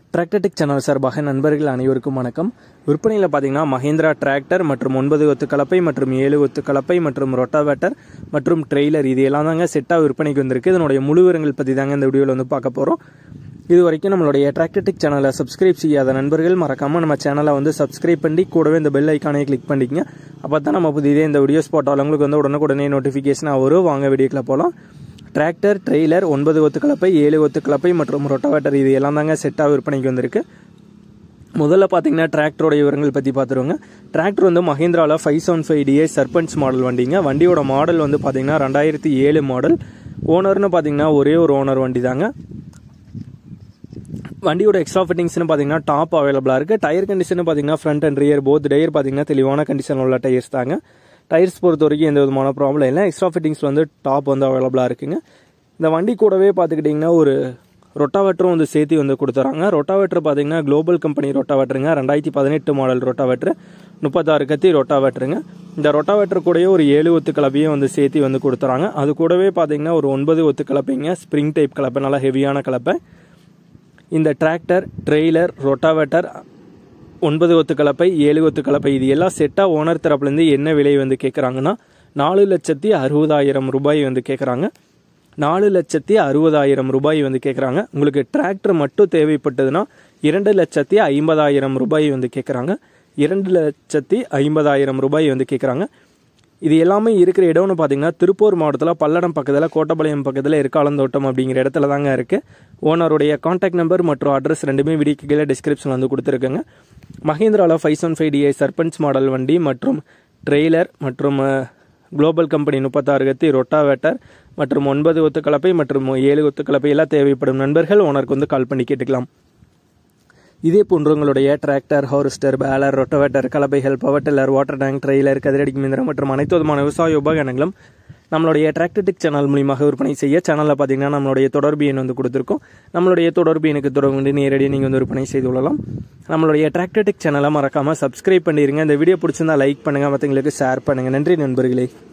டிராக்டர்டிக் channel சார்பாக நண்பர்கள் அனைவருக்கும் வணக்கம் விற்பனையில் பார்த்தீங்கன்னா மஹேந்திரா டிராக்டர் மற்றும் ஒன்பது ஒத்து கலப்பை மற்றும் ஏழு ஒத்து கலப்பை மற்றும் ரொட்டாவேட்டர் மற்றும் ட்ரெய்லர் இது எல்லாம் தாங்க செட்டாக விற்பனைக்கு வந்திருக்கு இதனுடைய முழு விவரங்கள் பற்றி தாங்க இந்த வீடியோவில் வந்து பார்க்க போகிறோம் இது வரைக்கும் நம்மளுடைய டிராக்டர்டிக் சேனலை சப்ஸ்கிரைப் செய்யாத நண்பர்கள் மறக்காமல் நம்ம சேனலை வந்து சப்ஸ்கிரைப் பண்ணி கூடவே இந்த பெல் ஐக்கானை கிளிக் பண்ணிக்கங்க அப்போ தான் நம்ம புதியதே இந்த வீடியோஸ் போட்டாலும் உங்களுக்கு வந்து உடனுக்குடனே நோட்டிஃபிகேஷனாக வரும் வாங்க வீடியோக்கில் போகலாம் டிராக்டர் ட்ரெய்லர் ஒன்பது ஒத்து கலப்பை ஏழு ஒத்து கலப்பை மற்றும் ரொட்டாவேட்டர் இது எல்லாம் தாங்க செட்டாக விற்பனைக்கு வந்திருக்கு முதல்ல பார்த்தீங்கன்னா டிராக்டரோட விவரங்கள் பற்றி பார்த்துருவோங்க டிராக்டர் வந்து மஹேந்திராவில் five seven five D A Sarpanch model வண்டிங்க வண்டியோட மாடல் வந்து பார்த்தீங்கன்னா ரெண்டாயிரத்தி ஏழு மாடல் ஓனர்னு பார்த்தீங்கன்னா ஒரே ஒரு ஓனர் வண்டி தாங்க வண்டியோட எக்ஸ்ட்ரா ஃபிட்டிங்ஸ்னு பார்த்தீங்கன்னா டாப் அவைலபிளாக இருக்குது டயர் கண்டிஷன் பார்த்தீங்கன்னா front and rear both tyre பார்த்தீங்கன்னா தெளிவான கண்டிஷன் உள்ள டயர்ஸ் தாங்க டயர்ஸ் பொறுத்த வரைக்கும் எந்த விதமான ப்ராப்ளம் இல்லை எக்ஸ்ட்ரா ஃபிட்டிங்ஸ் வந்து டாப் வந்து அவைலபிளாக இருக்குங்க இந்த வண்டி கூடவே பார்த்துக்கிட்டிங்கன்னா ஒரு ரொட்டாவேட்டரும் வந்து சேர்த்து வந்து கொடுத்துறாங்க ரொட்டாவேட்டர் பார்த்தீங்கன்னா குளோபல் கம்பெனி ரொட்டாவேட்டருங்க ரெண்டாயிரத்தி பதினெட்டு மாடல் ரொட்டாவேட்டர் முப்பத்தாறு கத்தி ரொட்டாவேட்டருங்க இந்த ரொட்டாவேட்டர் கூடயே ஒரு ஏழு ஒத்து கலப்பையும் வந்து சேர்த்து வந்து கொடுத்துறாங்க அது கூடவே பார்த்தீங்கன்னா ஒரு ஒன்பது ஒத்து கலப்பைங்க ஸ்ப்ரிங் டைப் கலப்பை நல்லா ஹெவியான கலப்பை இந்த டிராக்டர் ட்ரெய்லர் ரொட்டாவேட்டர் ஒன்பது ஒத்து கலப்பை ஏழு ஒத்து கலப்பை இது எல்லாம் செட்டாக ஓனர் தரப்புலேருந்து என்ன விலை வந்து கேட்குறாங்கன்னா நாலு லட்சத்தி அறுபதாயிரம் ரூபாய் வந்து கேட்குறாங்க நாலு லட்சத்தி அறுபதாயிரம் ரூபாய் வந்து கேட்குறாங்க உங்களுக்கு டிராக்டர் மட்டும் தேவைப்பட்டதுன்னா இரண்டு லட்சத்தி ஐம்பதாயிரம் ரூபாய் வந்து கேட்குறாங்க இரண்டு லட்சத்தி ஐம்பதாயிரம் ரூபாய் வந்து கேட்குறாங்க இது எல்லாமே இருக்கிற இடம்னு பார்த்தீங்கன்னா திருப்பூர் மாவட்டத்தில் பல்லடம் பக்கத்தில் கோட்டப்பாளையம் பக்கத்தில் இருக்காலந்தோட்டம் அப்படிங்கிற இடத்துல தாங்க இருக்குது ஓனருடைய காண்டாக்ட் நம்பர் மற்றும் அட்ரஸ் ரெண்டுமே வீடியோக்கு கீழே டிஸ்கிரிப்ஷனில் வந்து கொடுத்துருக்கேங்க மஹேந்திராவில் five one five DI Sarpanch model வண்டி மற்றும் ட்ரெய்லர் மற்றும் குளோபல் கம்பெனி முப்பத்தாறு கத்தி ரொட்டாவேட்டர் மற்றும் ஒன்பது ஒத்து கலப்பை மற்றும் ஏழு ஒத்து கலப்பை எல்லாம் தேவைப்படும் நண்பர்கள் ஓனருக்கு வந்து கால் பண்ணி கேட்டுக்கலாம் இதே போன்று உங்களுடைய டிராக்டர் ஹார்வெஸ்டர் பேலர் ரொட்டவேட்டர் கலப்பைகள் power tiller water tank trailer கதிரடி மிந்திரம் மற்றும் அனைத்து விதமான விவசாய உபகரணங்களும் நம்மளுடைய டிராக்டர்டிக் சேனல் மூலியமாக விற்பனை செய்ய சேனலில் பார்த்தீங்கன்னா நம்மளுடைய தொடர்பு எண் வந்து கொடுத்துருக்கோம் நம்மளுடைய தொடர்பு எனக்கு தொடர்பு கொண்டு நேரடியாக நீங்கள் வந்து விற்பனை செய்து கொள்ளலாம் நம்மளுடைய டிராக்டர்டிக் சேனலை மறக்காமல் சப்ஸ்கிரைப் பண்ணிடுங்க இந்த வீடியோ பிடிச்சிருந்தா லைக் பண்ணுங்கள் மற்றவங்களுக்கு ஷேர் பண்ணுங்கள் நன்றி நண்பர்களே